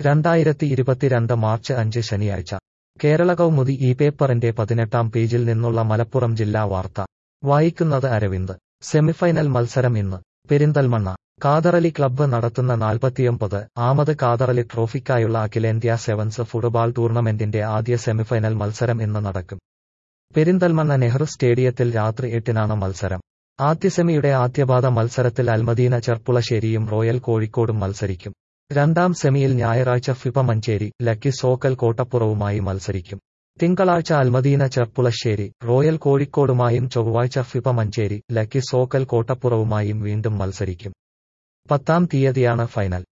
രണ്ടായിരത്തി ഇരുപത്തിരണ്ട് മാർച്ച് അഞ്ച് ശനിയാഴ്ച കേരള കൗമുദി ഈ പേപ്പറിന്റെ പതിനെട്ടാം പേജിൽ നിന്നുള്ള മലപ്പുറം ജില്ലാ വാർത്ത വായിക്കുന്നത് അരവിന്ദ് സെമിഫൈനൽ മത്സരം ഇന്ന് പെരിന്തൽമണ്ണ കാതറലി ക്ലബ്ബ് നടത്തുന്ന നാൽപ്പത്തിയൊമ്പത് ആമത് കാതറലി ട്രോഫിക്കായുള്ള അഖിലേന്ത്യാ സെവൻസ് ഫുട്ബോൾ ടൂർണമെന്റിന്റെ ആദ്യ സെമിഫൈനൽ മത്സരം ഇന്ന് നടക്കും പെരിന്തൽമണ്ണ നെഹ്റു സ്റ്റേഡിയത്തിൽ രാത്രി എട്ടിനാണ് മത്സരം ആദ്യ സെമിയുടെ ആദ്യപാദ മത്സരത്തിൽ അൽമദീന ചെർപ്പുളശ്ശേരിയും റോയൽ കോഴിക്കോടും മത്സരിക്കും രണ്ടാം സെമിയിൽ ഞായറാഴ്ച ഫിഫ മഞ്ചേരി ലക്കി സോക്കൽ കോട്ടപ്പുറവുമായി മത്സരിക്കും തിങ്കളാഴ്ച അൽമദീന ചെർപ്പുളശ്ശേരി റോയൽ കോഴിക്കോടുമായും ചൊവ്വാഴ്ച ഫിഫ മഞ്ചേരി ലക്കി സോക്കൽ കോട്ടപ്പുറവുമായും വീണ്ടും മത്സരിക്കും പത്താം തീയതിയാണ് ഫൈനൽ